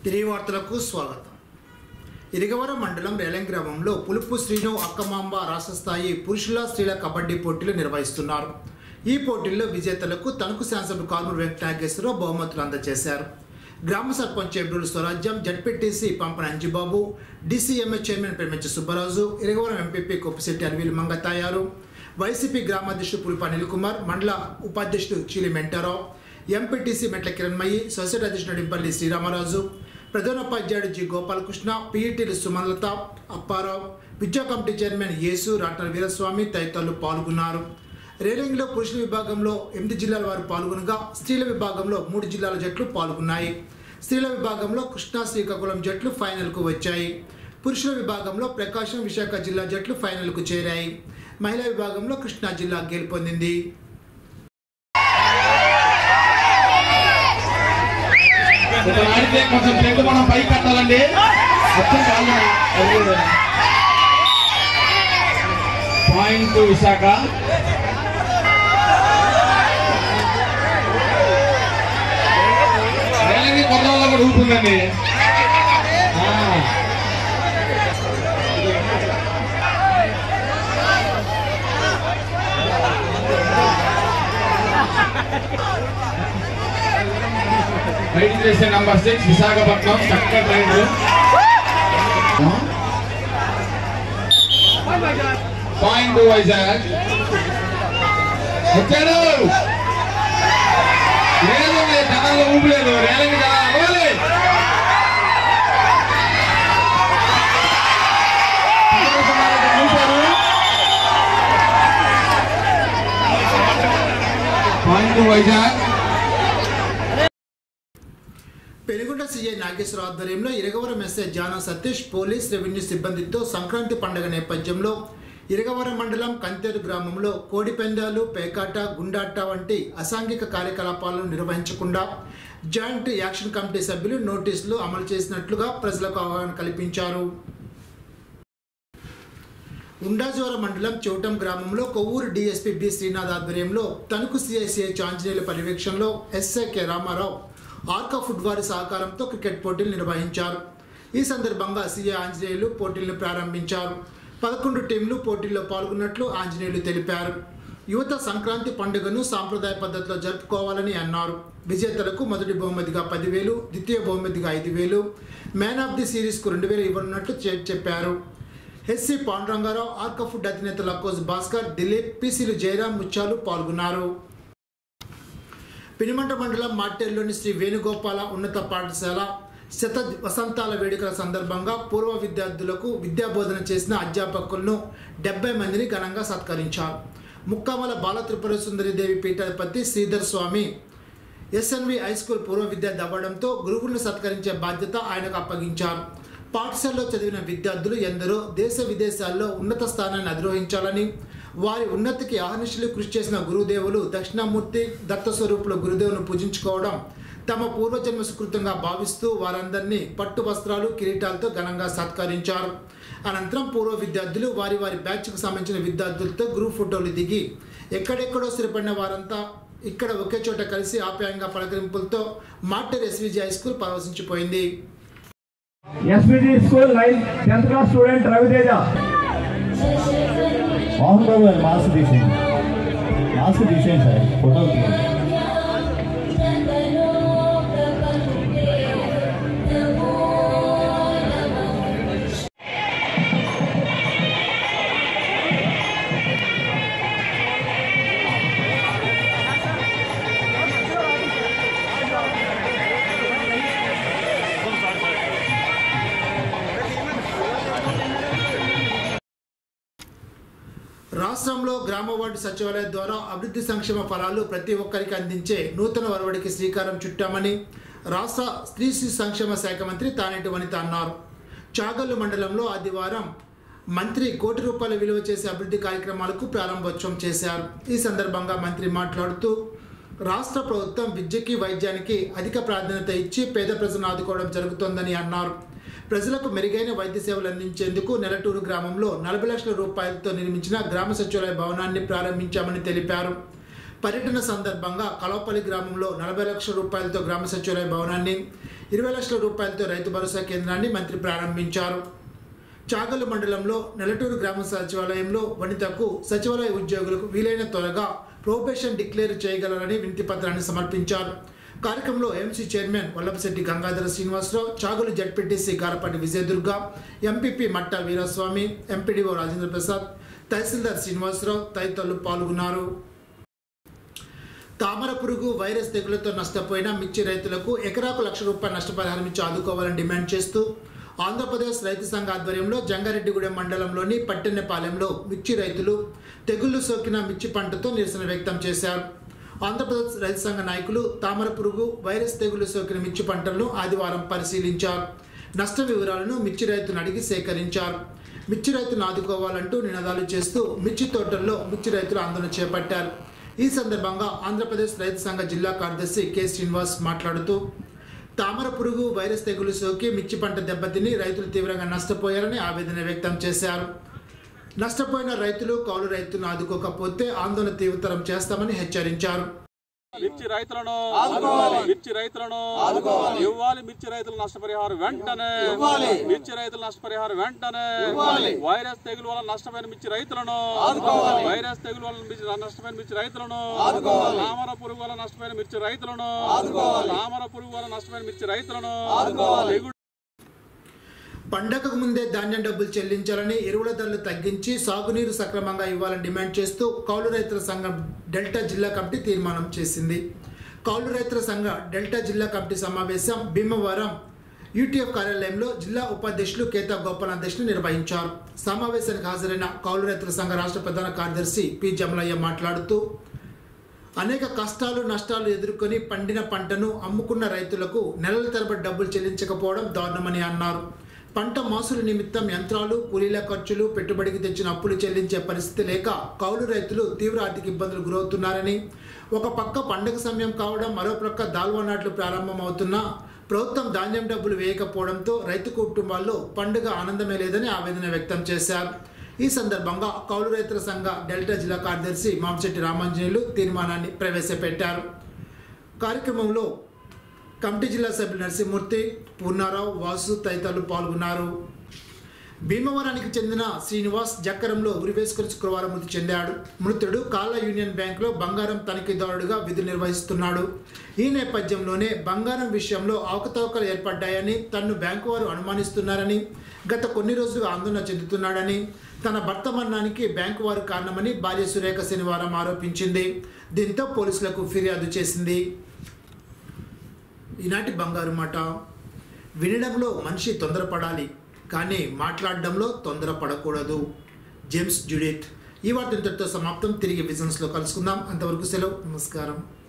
తిరిగి వార్తలకు స్వాగతం ఇరిగవరం మండలం రేలం గ్రామంలో పులుపు శ్రీను అక్కమాంబ రాష్ట్ర స్థాయి పురుషుల స్త్రీల కబడ్డీ పోటీలు నిర్వహిస్తున్నారు ఈ పోటీల్లో విజేతలకు తణుకు శాసనసభ్యుడు కాల్మూరు వెంకటనాగేశ్వరరావు బహుమతులు అందజేశారు గ్రామ సర్పంచ్ ఎబ్రులు Swarajyam ZPTC Pampana Anjibabu DCMA chairman Perimenchi Subbaraju Iragavaram MPP Koppisetti Aravil Mangatayaru YCP గ్రామాధ్యక్షుడు పులిప అనిల్ కుమార్ మండల ఉపాధ్యక్షుడు చీలి మెంటారావు ఎంపీటీసీ మెట్ల కిరణ్మయి సొసైటీ అధ్యక్షుడు డింపల్లి శ్రీరామరాజు ప్రధానోపాధ్యాయుడు జి గోపాలకృష్ణ పీఈటీలు సుమలత అప్పారావు విద్యా కమిటీ చైర్మన్ యేసు రాటల వీరస్వామి తదితరులు పాల్గొన్నారు రేలింగ్లో పురుషుల విభాగంలో ఎనిమిది జిల్లాల వారు పాల్గొనగా స్త్రీల విభాగంలో మూడు జిల్లాల జట్లు పాల్గొన్నాయి స్త్రీల విభాగంలో కృష్ణా శ్రీకాకుళం జట్లు ఫైనల్కు వచ్చాయి పురుషుల విభాగంలో ప్రకాశం విశాఖ జిల్లా జట్లు ఫైనల్కు చేరాయి మహిళా విభాగంలో కృష్ణా జిల్లా గెలుపొందింది ఇక్కడ ఆడితే కొంచెం టెంట్ మనం పైకి కట్టాలండి అర్థం కాదు పాయింట్ విశాఖ రేలంగి కొర్రలో కూడా ఊపుందండి ఆ. రైడింగ్ చేసే నంబర్ సిక్స్ విశాఖపట్నం చక్కగా ట్రైన్ పాయింట్ వైజాగ్ వచ్చాడు లేదు లేదు, జనాల్లో ఊపలేదు రేలంగి జనాలు అవ్వాలి. ఊపారు. పాయింట్ వైజాగ్ పెనుగొండ సీఐ నాగేశ్వర ఆధ్వర్యంలో Iragavaram SI Jana Satish police revenue సిబ్బందితో సంక్రాంతి పండుగ నేపథ్యంలో ఇరగవరం మండలం కంతేరు గ్రామంలో కోడి పందాలు పేకాట గుండాట వంటి అసాంఘిక కార్యకలాపాలను నిర్వహించకుండా జాయింట్ యాక్షన్ కమిటీ సభ్యులు నోటీసులు అమలు చేసినట్లుగా ప్రజలకు అవగాహన కల్పించారు ఉండాజోర మండలం చౌటం గ్రామంలో కొవ్వూరు డీఎస్పీ బి శ్రీనాథ్ ఆధ్వర్యంలో తణుకు సిఐసిఐ ఆంజనేయుల పర్యవేక్షణలో SI K Ramarao Arka food వారి సహకారంతో క్రికెట్ పోటీలు నిర్వహించారు ఈ సందర్భంగా సీఐ ఆంజనేయులు పోటీలను ప్రారంభించారు పదకొండు టీంలు పోటీల్లో పాల్గొన్నట్లు ఆంజనేయులు తెలిపారు యువత సంక్రాంతి పండుగను సాంప్రదాయ పద్ధతిలో జరుపుకోవాలని అన్నారు విజేతలకు మొదటి బహుమతిగా పదివేలు ద్వితీయ బహుమతిగా ఐదు వేలు మ్యాన్ ఆఫ్ ది సిరీస్కు రెండు వేలు ఇవ్వనున్నట్లు చె- చెప్పారు హెచ్సి పాండురంగారావు ఆర్కా ఫుడ్ అధినేత లక్కోజ్ భాస్కర్ దిలీప్ పీసీలు జయరాం ముత్యాలు పాల్గొన్నారు పినిమంట మండలం మార్టేరులోని శ్రీ వేణుగోపాల ఉన్నత పాఠశాల శత వసంతాల వేడుకల సందర్భంగా పూర్వ విద్యార్థులకు విద్యాబోధన చేసిన అధ్యాపకులను డెబ్బై మందిని ఘనంగా సత్కరించారు ముక్కామల బాల త్రిపుర సుందరిదేవి పీఠాధిపతి Sridhar Swami SNV high school పూర్వ విద్యార్థి అవ్వడంతో గురువులను సత్కరించే బాధ్యత ఆయనకు అప్పగించారు పాఠశాలలో చదివిన విద్యార్థులు ఎందరో దేశ విదేశాల్లో ఉన్నత స్థానాన్ని అధిరోహించాలని వారి ఉన్నతికి ఆహర్నిశలు కృషి చేసిన గురుదేవులు దక్షిణామూర్తి దత్తస్వరూపుల గురుదేవులను పూజించుకోవడం తమ పూర్వజన్మ సుకృతంగా భావిస్తూ వారందరినీ పట్టు వస్త్రాలు కిరీటాలతో ఘనంగా సత్కరించారు అనంతరం పూర్వ విద్యార్థులు వారి వారి బ్యాచ్కు సంబంధించిన విద్యార్థులతో గ్రూప్ ఫోటోలు దిగి ఎక్కడెక్కడో స్థిరపడిన వారంతా ఇక్కడ ఒకే చోట కలిసి ఆప్యాయంగా పలకరింపులతో మార్టర్ ఎస్విజి హై స్కూల్ పరవశించిపోయింది SPG school nine tenth class student Raviteja Mohan Babu గారు మాస్క్ తీసేయండి మాస్క్ తీసేయండి సార్ ఫోటో తీయండి. రాష్ట్రంలో గ్రామ వార్డు సచివాలయం ద్వారా అభివృద్ధి సంక్షేమ ఫలాలు ప్రతి ఒక్కరికి అందించే నూతన వరవడికి శ్రీకారం చుట్టామని రాష్ట్ర స్త్రీ శిశు సంక్షేమ శాఖ మంత్రి తానేటి వనిత అన్నారు చాగల్లు మండలంలో ఆదివారం మంత్రి కోటి రూపాయల విలువ చేసే అభివృద్ధి కార్యక్రమాలకు ప్రారంభోత్సవం చేశారు ఈ సందర్భంగా మంత్రి మాట్లాడుతూ రాష్ట్ర ప్రభుత్వం విద్యకి వైద్యానికి అధిక ప్రాధాన్యత ఇచ్చి పేద ప్రజలను ఆదుకోవడం జరుగుతోందని అన్నారు ప్రజలకు మెరుగైన వైద్య సేవలు అందించేందుకు నెలటూరు గ్రామంలో నలభై లక్షల రూపాయలతో నిర్మించిన గ్రామ సచివాలయ భవనాన్ని ప్రారంభించామని తెలిపారు పర్యటన సందర్భంగా కలవపల్లి గ్రామంలో నలభై లక్షల రూపాయలతో గ్రామ సచివాలయ భవనాన్ని ఇరవై లక్షల రూపాయలతో రైతు భరోసా కేంద్రాన్ని మంత్రి ప్రారంభించారు చాగలు మండలంలో నెలటూరు గ్రామ సచివాలయంలో వనితకు సచివాలయ ఉద్యోగులకు వీలైన త్వరగా ప్రొబేషన్ డిక్లేర్ చేయగలరని వినతి పత్రాన్ని సమర్పించారు కార్యక్రమంలో MC chairman Vallabhasetti Gangadhara Srinivasarao Chagallu ZPTC Garapati Vijayadurga MPP Matta Veeraswamy MPDO Rajendra Prasad tahsildar Srinivasarao తదితరులు పాల్గొన్నారు తామర పురుగు వైరస్ తెగులతో నష్టపోయిన మిర్చి రైతులకు ఎకరాకు లక్ష రూపాయల నష్టపరిహారం ఇచ్చి ఆదుకోవాలని డిమాండ్ చేస్తూ ఆంధ్రప్రదేశ్ రైతు సంఘ ఆధ్వర్యంలో జంగారెడ్డిగూడెం మండలంలోని పట్టెన్నపాలెంలో మిర్చి రైతులు తెగుళ్లు సోకిన మిర్చి పంటతో నిరసన వ్యక్తం చేశారు ఆంధ్రప్రదేశ్ రైతు సంఘ నాయకులు తామర పురుగు వైరస్ తెగులు సోకిన మిర్చి పంటలను ఆదివారం పరిశీలించారు నష్ట వివరాలను మిర్చి రైతును అడిగి సేకరించారు మిర్చి రైతును ఆదుకోవాలంటూ నినాదాలు చేస్తూ మిర్చి తోటల్లో మిర్చి రైతులు ఆందోళన చేపట్టారు ఈ సందర్భంగా ఆంధ్రప్రదేశ్ రైతు సంఘ జిల్లా కార్యదర్శి కె శ్రీనివాస్ మాట్లాడుతూ తామర పురుగు వైరస్ తెగులు సోకి మిర్చి పంట దెబ్బతిని రైతులు తీవ్రంగా నష్టపోయారని ఆవేదన వ్యక్తం చేశారు నష్టపోయిన రైతులు కౌలు రైతులను ఆదుకోకపోతే ఆందోళన తీవ్రతరం చేస్తామని హెచ్చరించారు మిర్చి రైతులను మిర్చి రైతులను ఇవ్వాలి మిర్చి రైతుల నష్టపరిహారం వెంటనే మిర్చి రైతుల నష్టపరిహారం వెంటనే వైరస్ తెగులు వల్ల నష్టపోయిన మిర్చి రైతులను వైరస్ తెగులు వల్ల మిర్చి నష్టపోయిన మిర్చి రైతులను తామర పురుగు వల్ల నష్టపోయిన మిర్చి రైతులను తామర పురుగు వల్ల నష్టపోయిన మిర్చి రైతులను తెగులు పండగకు ముందే ధాన్యం డబ్బులు చెల్లించాలని ఎరువుల ధరలు తగ్గించి సాగునీరు సక్రమంగా ఇవ్వాలని డిమాండ్ చేస్తూ కౌలు రైతుల సంఘం డెల్టా జిల్లా కమిటీ తీర్మానం చేసింది కౌలు రైతుల సంఘ డెల్టా జిల్లా కమిటీ సమావేశం భీమవరం యూటీఎఫ్ కార్యాలయంలో జిల్లా ఉపాధ్యక్షులు కేతా గోపాల్ అధ్యక్షులు నిర్వహించారు సమావేశానికి హాజరైన కౌలు రైతుల సంఘ రాష్ట్ర ప్రధాన కార్యదర్శి పి జమలయ్య మాట్లాడుతూ అనేక కష్టాలు నష్టాలు ఎదుర్కొని పండిన పంటను అమ్ముకున్న రైతులకు నెలల తరబడి డబ్బులు చెల్లించకపోవడం దారుణమని అన్నారు పంట మాసుల నిమిత్తం యంత్రాలు కూలీల ఖర్చులు పెట్టుబడికి తెచ్చిన అప్పులు చెల్లించే పరిస్థితి లేక కౌలు రైతులు తీవ్ర ఆర్థిక ఇబ్బందులు గురవుతున్నారని ఒక పక్క పండగ సమయం కావడం మరో ప్రక్క దాల్వా నాట్లు ప్రారంభమవుతున్నా ప్రభుత్వం ధాన్యం డబ్బులు వేయకపోవడంతో రైతు కుటుంబాల్లో పండుగ ఆనందమే లేదని ఆవేదన వ్యక్తం చేశారు ఈ సందర్భంగా కౌలు రైతుల సంఘ డెల్టా జిల్లా కార్యదర్శి మాంశెట్టి రామాంజనేయులు తీర్మానాన్ని ప్రవేశపెట్టారు కార్యక్రమంలో కమిటీ జిల్లా సభ్యులు నరసింహమూర్తి పూర్ణారావు వాసు తదితరులు పాల్గొన్నారు భీమవరానికి చెందిన శ్రీనివాస్ జక్కరంలో ఉరివేసుకుని శుక్రవారం మృతి చెందాడు మృతుడు కాళ్ళ యూనియన్ బ్యాంకులో బంగారం తనిఖీదారుడుగా విధులు నిర్వహిస్తున్నాడు ఈ నేపథ్యంలోనే బంగారం విషయంలో అవకతవకలు ఏర్పడ్డాయని తన్ను బ్యాంకు వారు అనుమానిస్తున్నారని గత కొన్ని రోజులుగా ఆందోళన చెందుతున్నాడని తన భర్త మరణానికి బ్యాంకు వారు కారణమని భార్య సురేఖ శనివారం ఆరోపించింది దీంతో పోలీసులకు ఫిర్యాదు చేసింది ఈనాటి బంగారు మాట వినడంలో మనిషి తొందరపడాలి కానీ మాట్లాడడంలో తొందరపడకూడదు జేమ్స్ జుడిత్ ఈ వార్త ఇంతటితో సమాప్తం తిరిగి బిజినెస్లో కలుసుకుందాం అంతవరకు సెలవు నమస్కారం